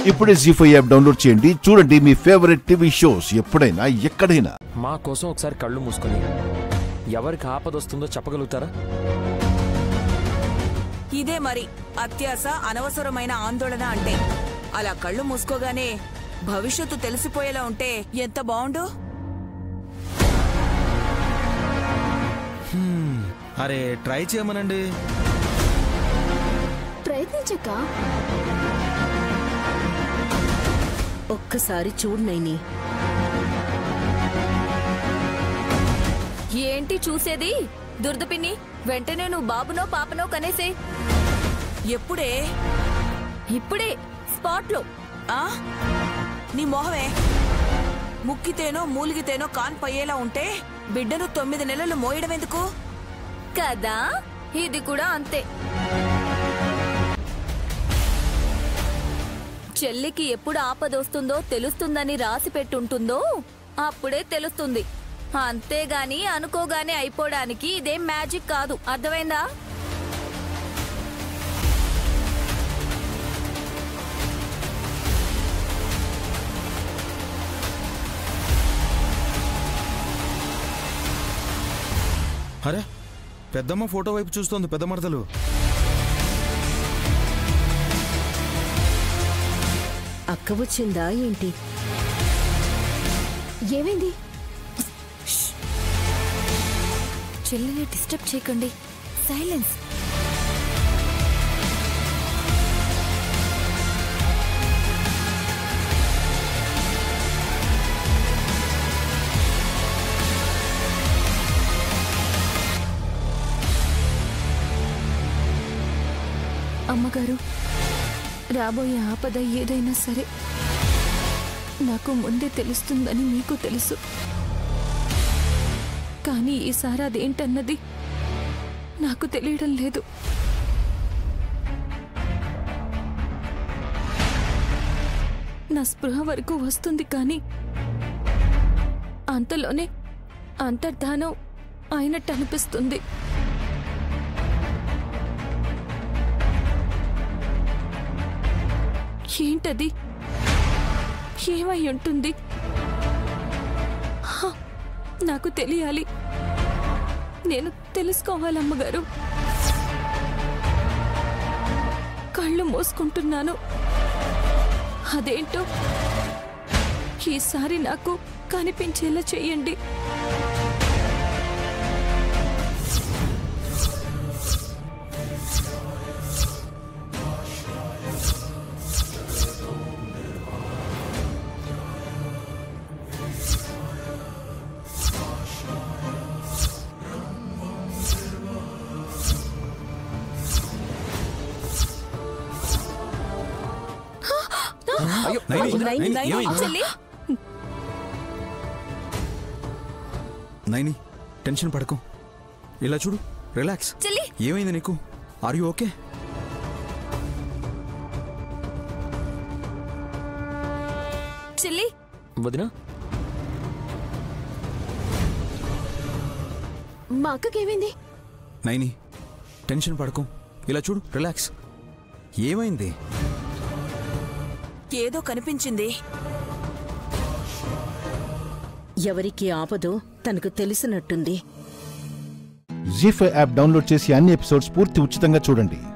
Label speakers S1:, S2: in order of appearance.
S1: ఇప్పుడే G five app download చేయండి చూడండి మీ ఫేవరెట్ టీవీ షోస్ ఎప్పుడైనా ఎక్కడైనా
S2: మా కోసం ఒకసారి కళ్ళు మూసుకొని ఎవరికి ఆపదొస్తుందో చెప్పగలుగుతారా
S3: ఇదే మరి అత్యాస అనవసరమైన ఆందోళన అంటే అలా కళ్ళు మూసుకోగానే భవిష్యత్తు తెలిసిపోయేలా ఉంటే ఎంత బావుండు
S4: అరే ట్రై చేయమనండి
S5: ప్రయత్నించక్క ఒక్కసారి చూడు నైని
S6: ఏంటి చూసేది దుర్దపిన్ని వెంటనే నువ్వు బాబునో పాపనో కనేసే
S3: ఎప్పుడే
S6: ఇప్పుడే స్పాట్లో
S3: ఆ నీ మొహమే ముక్కితేనో మూలిగితేనో కాన్పయ్యేలా ఉంటే బిడ్డను తొమ్మిది నెలలు మోయడం ఎందుకు
S6: కదా ఇది కూడా అంతే చెల్లికి ఎప్పుడు ఆపదొస్తుందో తెలుస్తుందని రాసి పెట్టుంటుందో అప్పుడే తెలుస్తుంది అంతేగాని అనుకోగానే అయిపోవడానికి ఇదేం మ్యాజిక్ కాదు అర్థమైందా
S4: అరే పెద్దమ్మ ఫోటో వైపు చూస్తోంది పెద్ద మరదలు
S5: అక్క వచ్చిందా ఏంటి
S6: ఏమైంది చెల్లిని డిస్టర్బ్ చేయకండి సైలెన్స్
S7: అమ్మగారు రాబోయే ఆపద ఏదైనా సరే నాకు ముందే తెలుస్తుందని మీకు తెలుసు కానీ ఈసారి అదేంటన్నది నాకు తెలియడం లేదు నా స్పృహ వరకు వస్తుంది కానీ అంతలోనే అంతర్ధానం అయినట్టు అనిపిస్తుంది ఏంటది ఏమై ఉంటుంది హ, నాకు తెలియాలి నేను తెలుసుకోవాలమ్మగారు కళ్ళు మూసుకుంటున్నాను అదేంటో ఈసారి నాకు కనిపించేలా చేయండి
S2: అయ్యో
S4: నైని,
S2: వదినా,
S4: నైని,
S3: నైని,
S4: ఏమైంది?
S6: చెల్లి
S4: నైని టెన్షన్ పడకు ఇలా చూడు రిలాక్స్
S6: చెల్లి
S4: ఏమైంది నీకు ఆర్ యూ ఓకే
S6: చెల్లి
S2: వదినా
S5: మా అక్కకేమైంది
S4: నైని టెన్షన్ పడకు ఇలా చూడు రిలాక్స్ ఏమైంది
S3: ఏదో కనిపించింది
S5: ఎవరికి ఆపదో తనకు తెలిసినట్టుంది
S1: జీ ఫైవ్ యాప్ డౌన్లోడ్ చేసి అన్ని ఎపిసోడ్స్ పూర్తి ఉచితంగా చూడండి